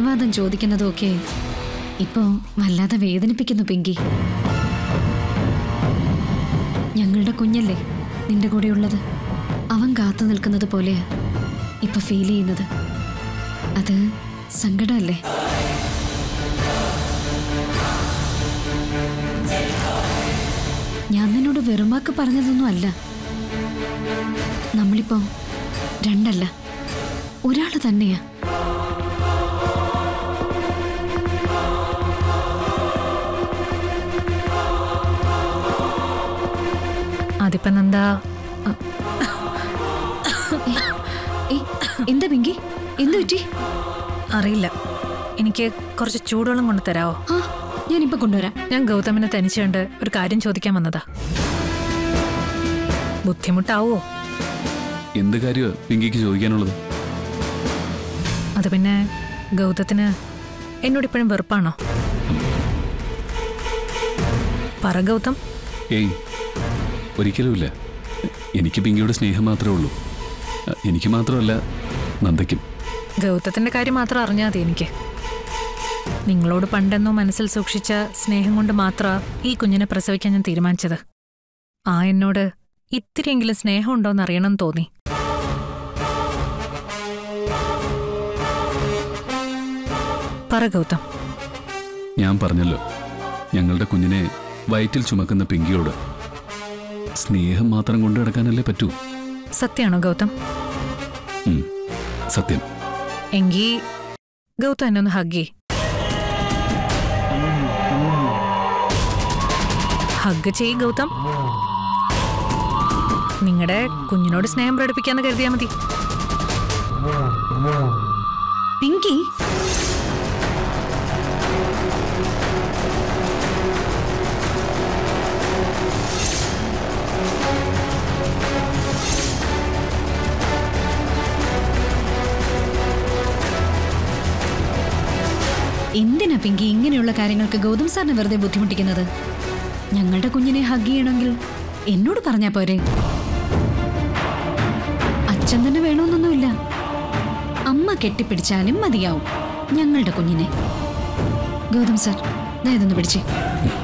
സ്നേഹവാദം ചോദിക്കുന്നതും ഒക്കെ ഇപ്പോ വല്ലാതെ വേദനിപ്പിക്കുന്നു പിങ്കി ഞങ്ങളുടെ കുഞ്ഞല്ലേ നിന്റെ കൂടെയുള്ളത് അവൻ കാത്തു നിൽക്കുന്നത് പോലെയാ ഇപ്പൊ ഫീൽ ചെയ്യുന്നത് അത് സങ്കടമല്ലേ ഞാൻ നിന്നോട് വെറുമാക്ക് പറഞ്ഞതൊന്നും അല്ല നമ്മളിപ്പോ രണ്ടല്ല ഒരാള് തന്നെയാ അതിപ്പോ നന്ദാ ഏയ്, എന്താ പിങ്കി എന്തു പറ്റി അറിയില്ല എനിക്ക് കുറച്ച് ചൂടുവെള്ളം കൊണ്ട് തരാവോ ആ ഞാനിപ്പോ കൊണ്ടുവരാം ഞാൻ ഗൗതമിനെ തനിച്ചുകൊണ്ട് ഒരു കാര്യം ചോദിക്കാൻ വന്നതാ ബുദ്ധിമുട്ടാവോ എന്ത് കാര്യമാണ് പിങ്കിക്ക് ചോദിക്കാനുള്ളത് അത് പിന്നെ ഗൗതത്തിന് എന്നോട് ഇപ്പോഴും വെറുപ്പാണോ പറ ഗൗതം ഏയ് ഒരിക്കലുമില്ല എനിക്ക് പിങ്കിയുടെ സ്നേഹം മാത്രമേ ഉള്ളൂ അ, എനിക്ക് മാത്രമല്ല നന്ദയ്ക്കും ഗൗതത്തിന്റെ കാര്യം മാത്രം അറിഞ്ഞാൽ മതി എനിക്ക് നിങ്ങളോട് പണ്ടെന്നോ മനസ്സിൽ സൂക്ഷിച്ച സ്നേഹം കൊണ്ട് മാത്രമാ ഈ കുഞ്ഞിനെ പ്രസവിക്കാൻ ഞാൻ തീരുമാനിച്ചത് ആ എന്നോട് ഇത്തിരിയെങ്കിലും സ്നേഹമുണ്ടോന്ന് അറിയണം തോന്നി പറ ഗൗതം ഞാൻ പറഞ്ഞല്ലോ ഞങ്ങളുടെ കുഞ്ഞിനെ വയറ്റിൽ ചുമക്കുന്ന പിങ്കിയോട് സ്നേഹം മാത്രം കൊണ്ടു നടക്കാനല്ലേ പറ്റൂ സത്യമാണോ ഗൗതം ഉം, സത്യം എങ്കി ഗൗതം എന്നെ ഒന്ന് ഹഗ് ഹഗ് ചെയ് ഗൗതം നിങ്ങളുടെ കുഞ്ഞിനോട് സ്നേഹം പ്രകടിപ്പിക്കാന്ന് കരുതിയാ മതി പിങ്കി എന്തിനാ പിങ്കി ഇങ്ങനെയുള്ള കാര്യങ്ങൾക്ക് ഗൗതം സാറിനെ വെറുതെ ബുദ്ധിമുട്ടിക്കുന്നത് ഞങ്ങളുടെ കുഞ്ഞിനെ ഹഗ് ചെയ്യണമെങ്കിൽ എന്നോട് പറഞ്ഞാ പോരെ അച്ഛൻ തന്നെ വേണമെന്നൊന്നുമില്ല അമ്മ കെട്ടിപ്പിടിച്ചാലും മതിയാവും ഞങ്ങളുടെ കുഞ്ഞിനെ ഗൗതം സാർ ദാ ഇതൊന്ന് പിടിച്ചേ